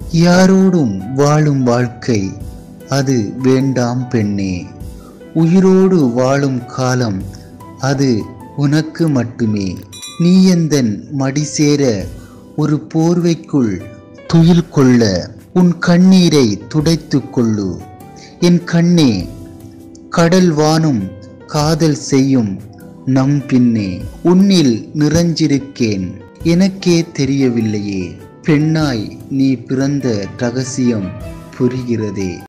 யாரோடும் வாழும் வாழ்க்கை அது வேண்டாம் பெண்ணே உயிரோடு வாழும் காலம் அது உனக்கு மட்டுமே நீ எந்தன் மடி சேர ஒரு போர்வைக்குள் துயில் கொள்ள உன் கண்ணீரை துடைத்துக் கொள்ளு என் கண்ணே கடல் வானும் காதல் செய்யும் நம் பின்னே உன்னில் நிறைஞ்சிருக்கேன் எனக்கே தெரியவில்லையே பெண்ணாய் நீ பிறந்த ரகசியம் புரிகிறதே